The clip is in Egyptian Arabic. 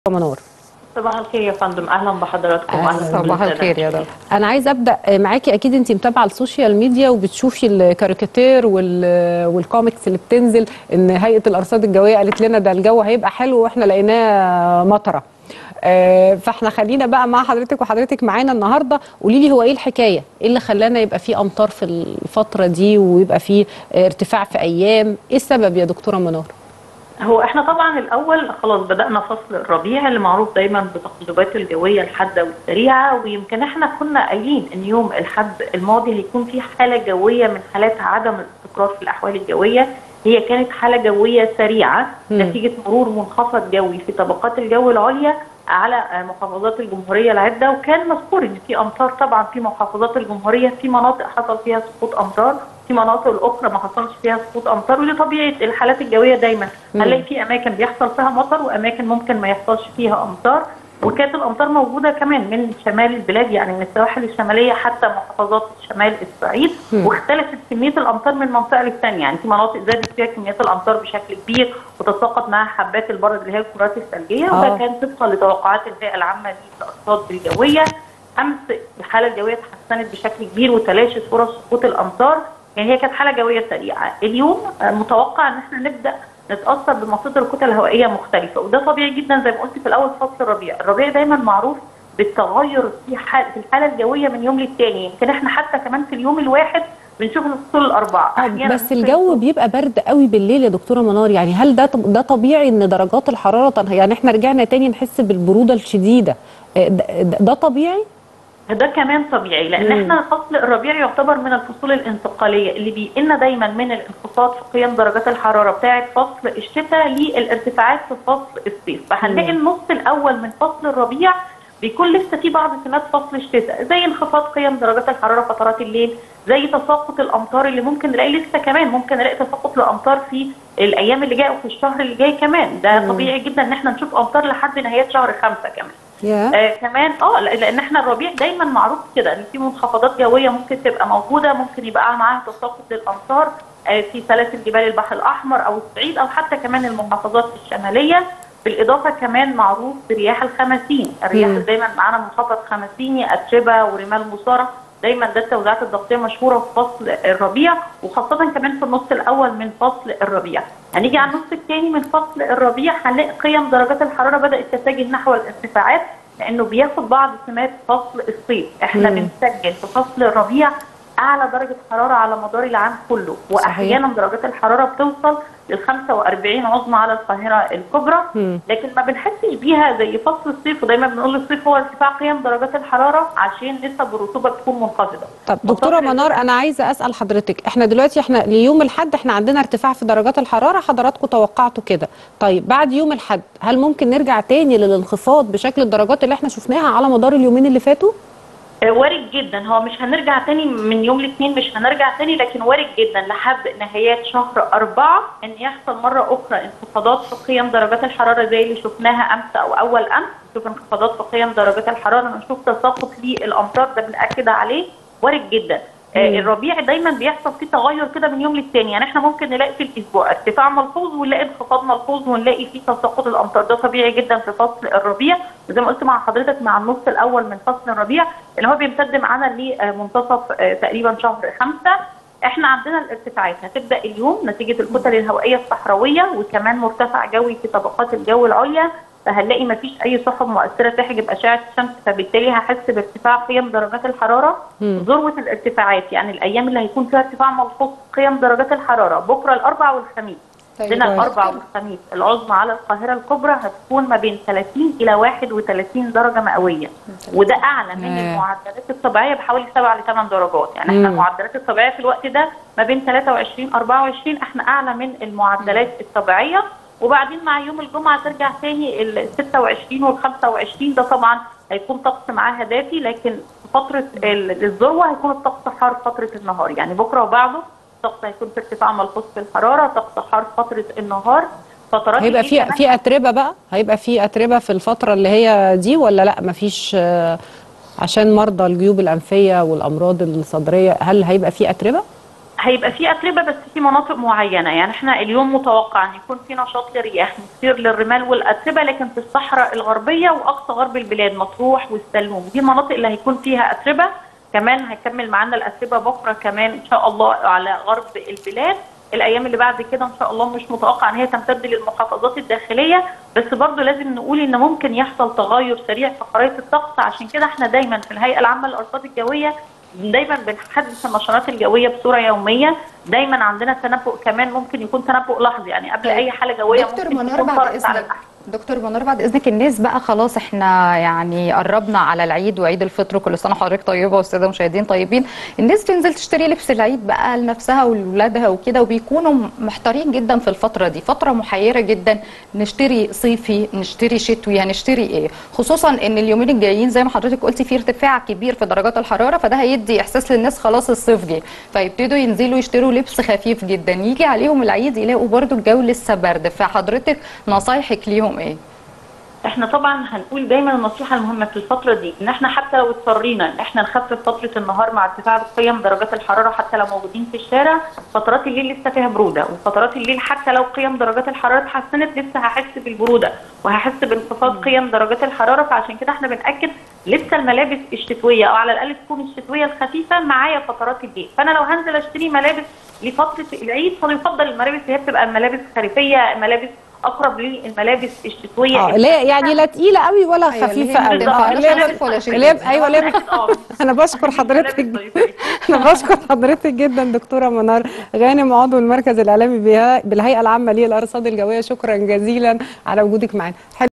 منار صباح الخير يا فندم اهلا بحضراتكم واهلا صباح بالسادة. الخير يا دكتور انا عايزه ابدا معاكي اكيد انت متابعه السوشيال ميديا وبتشوفي الكاريكاتير وال- والكوميكس اللي بتنزل ان هيئه الارصاد الجويه قالت لنا ده الجو هيبقى حلو واحنا لقيناه مطره آه، فاحنا خلينا بقى مع حضرتك وحضرتك معانا النهارده قولي لي هو ايه الحكايه ايه اللي خلانا يبقى في امطار في الفتره دي ويبقى في آه، ارتفاع في ايام ايه السبب يا دكتوره منار هو احنا طبعا الاول خلاص بدانا فصل الربيع اللي معروف دايما بتقلباته الجويه الحاده والسريعه ويمكن احنا كنا قايلين ان يوم الحد الماضي هيكون في حاله جويه من حالات عدم الاستقرار في الاحوال الجويه هي كانت حاله جويه سريعه مم. نتيجه مرور منخفض جوي في طبقات الجو العليا على آه، محافظات الجمهوريه العده وكان مذكور ان في امطار طبعا في محافظات الجمهوريه في مناطق حصل فيها سقوط امطار في مناطق الاخرى ما حصلش فيها سقوط امطار ودي طبيعه الحالات الجويه دايما مم. هنلاقي في اماكن بيحصل فيها مطر واماكن ممكن ما يحصلش فيها امطار وكانت الامطار موجوده كمان من شمال البلاد يعني من السواحل الشماليه حتى محافظات شمال الصعيد مم. واختلفت كميه الامطار من منطقه للثانيه يعني في مناطق زادت فيها كميات الامطار بشكل كبير وتساقط معها حبات البرد اللي هي الكرات الثلجيه آه. وده كان طبقا لتوقعات الهيئه العامه للارصاد الجويه امس الحاله الجويه اتحسنت بشكل كبير وتلاشت فرص سقوط الامطار يعني هي كانت حاله جويه سريعه اليوم آه، متوقع ان احنا نبدا نتاثر بمصادر كتل هوائيه مختلفه وده طبيعي جدا زي ما قلت في الاول فصل الربيع الربيع دايما معروف بالتغير في حال في الحاله الجويه من يوم للتاني يمكن احنا حتى كمان في اليوم الواحد بنشوف الفصول الاربعه آه، أحياناً بس ممكن الجو يكون- بيبقى برد قوي بالليل يا دكتوره منار يعني هل ده ده طبيعي ان درجات الحراره تن- يعني احنا رجعنا تاني نحس بالبروده الشديده آه، ده, ده- ده طبيعي ده كمان طبيعي لان مم. احنا فصل الربيع يعتبر من الفصول الانتقاليه اللي بيقلنا دايما من الانخفاض في قيم درجات الحراره بتاعه فصل الشتاء للارتفاعات في فصل الصيف فهنلاقي مم. النص الاول من فصل الربيع بيكون لسه في بعض سمات فصل الشتاء زي انخفاض قيم درجات الحراره فترات الليل زي تساقط الامطار اللي ممكن نلاقي لسه كمان ممكن نلاقي تساقط الامطار في الايام اللي جايه وفي الشهر اللي جاي كمان ده مم. طبيعي جدا ان احنا نشوف امطار لحد نهايات شهر خمسة كمان يا آه كمان اه لا- لان احنا الربيع دايما معروف كده ان في منخفضات جويه ممكن تبقى موجوده ممكن يبقى معاها تساقط للامطار آه في سلاسل جبال البحر الاحمر او الصعيد او حتى كمان المحافظات الشماليه بالاضافه كمان معروف برياح الخمسين الرياح مم. اللي دايما معانا منخفض خمسيني اتربه ورمال مصاره دايما ده التوزيعات الضغطيه مشهوره في فصل الربيع وخاصه كمان في النص الاول من فصل الربيع هنيجي على النص الثاني من فصل الربيع هنلاقي قيم درجات الحراره بدات تتجه نحو الارتفاعات لانه بياخد بعض سمات فصل الصيف احنا مم. بنسجل في فصل الربيع اعلى درجه حراره على مدار العام كله واحيانا درجات الحراره بتوصل لل 45 عظمى على القاهره الكبرى مم. لكن ما بنحسش بيها زي فصل الصيف ودايما بنقول الصيف هو ارتفاع قيم درجات الحراره عشان نسب الرطوبه بتكون منخفضه طب دكتوره مصادر منار انا عايزه اسال حضرتك احنا دلوقتي احنا ليوم الحد احنا عندنا ارتفاع في درجات الحراره حضراتكم توقعتوا كده طيب بعد يوم الحد هل ممكن نرجع تاني للانخفاض بشكل الدرجات اللي احنا شفناها على مدار اليومين اللي فاتوا آه، وارد جدا هو مش هنرجع تاني من يوم الاثنين مش هنرجع تاني لكن وارد جدا لحد نهايات شهر أربعة إن يحصل مرة أخرى انخفاضات في قيم درجات الحرارة زي اللي شفناها أمس أو أول أمس نشوف انخفاضات في قيم درجات الحرارة نشوف تساقط للأمطار ده بنأكد عليه وارد جدا آه، مم. الربيع دايما بيحصل فيه تغير كده من يوم للتاني يعني احنا ممكن نلاقي في الاسبوع ارتفاع ملحوظ ونلاقي انخفاض ملحوظ ونلاقي فيه تساقط الامطار ده طبيعي جدا في فصل الربيع وزي ما قلت مع حضرتك مع النص الاول من فصل الربيع اللي هو بيمتد معانا لمنتصف آه، تقريبا شهر خمسة احنا عندنا الارتفاعات هتبدا اليوم نتيجه الكتل الهوائيه الصحراويه وكمان مرتفع جوي في طبقات الجو العليا فهنلاقي مفيش اي سحب مؤثره تحجب اشعه الشمس فبالتالي هحس بارتفاع قيم درجات الحراره مم. ذروه الارتفاعات يعني الايام اللي هيكون فيها ارتفاع ملحوظ في قيم درجات الحراره بكره الاربعاء والخميس طيب عندنا كويس. الاربعاء والخميس العظمى على القاهره الكبرى هتكون ما بين 30 الى 31 درجه مئويه وده اعلى من آه. المعدلات الطبيعيه بحوالي 7 ل 8 درجات يعني احنا مم. المعدلات الطبيعيه في الوقت ده ما بين 23 24 احنا اعلى من المعدلات الطبيعيه وبعدين مع يوم الجمعه ترجع تاني ال 26 وال 25 ده طبعا هيكون طقس معاها دافي لكن في فتره ال- الذروه هيكون الطقس حار فتره النهار يعني بكره وبعده الطقس هيكون في ارتفاع ملحوظ في الحراره طقس حار فتره النهار فترات هيبقى الليل في كمان في اتربه بقى هيبقى في اتربه في الفتره اللي هي دي ولا لا مفيش آه، عشان مرضى الجيوب الانفيه والامراض الصدريه هل هيبقى في اتربه هيبقى في اتربه بس في مناطق معينه يعني احنا اليوم متوقع ان يكون في نشاط للرياح مثير للرمال والاتربه لكن في الصحراء الغربيه واقصى غرب البلاد مطروح والسلوم دي المناطق اللي هيكون فيها اتربه كمان هيكمل معانا الاتربه بكره كمان ان شاء الله على غرب البلاد الايام اللي بعد كده ان شاء الله مش متوقع ان هي تمتد للمحافظات الداخليه بس برضو لازم نقول ان ممكن يحصل تغير سريع في خرائط الطقس عشان كده احنا دايما في الهيئه العامه للارصاد الجويه دايما بنحدث النشرات الجويه بصوره يوميه دايما عندنا تنبؤ كمان ممكن يكون تنبؤ لحظي يعني قبل طيب. اي حاله جويه دكتور ممكن منار تكون بعد طرأت على اذنك الأحد. دكتور منار بعد اذنك الناس بقى خلاص احنا يعني قربنا على العيد وعيد الفطر كل سنه حضرتك طيبه والساده المشاهدين طيبين الناس تنزل تشتري لبس العيد بقى لنفسها ولولادها وكده وبيكونوا محتارين جدا في الفتره دي فتره محيره جدا نشتري صيفي نشتري شتوي هنشتري ايه خصوصا ان اليومين الجايين زي ما حضرتك قلتي في ارتفاع كبير في درجات الحراره فده هيدي احساس للناس خلاص الصيف جه فيبتدوا ينزلوا يشتروا لبس خفيف جدا يجي عليهم العيد يلاقوا برضو الجو لسه برد فحضرتك نصايحك ليهم ايه احنا طبعا هنقول دايما النصيحه المهمه في الفتره دي ان احنا حتى لو اضطرينا ان احنا نخفف فتره النهار مع ارتفاع قيم درجات الحراره حتى لو موجودين في الشارع فترات الليل لسه فيها بروده وفترات الليل حتى لو قيم درجات الحراره اتحسنت لسه هحس بالبروده وهحس بانخفاض قيم درجات الحراره فعشان كده احنا بناكد لسه الملابس الشتويه او على الاقل تكون الشتويه الخفيفه معايا فترات الليل فانا لو هنزل اشتري ملابس لفتره العيد فيفضل الملابس اللي هي بتبقى الملابس خريفيه ملابس اقرب للملابس الشتويه اه لا يعني لا تقيله قوي ولا أيوة، خفيفه اللي هي قوي ما اللي هي- تنفعش ولا شيء. اللي هي- ايوه اللي هي- اه انا بشكر حضرتك ملابس صيفية. انا بشكر حضرتك جدا دكتوره منار غانم عضو المركز الاعلامي بها- بالهيئه العامه للارصاد الجويه شكرا جزيلا على وجودك معانا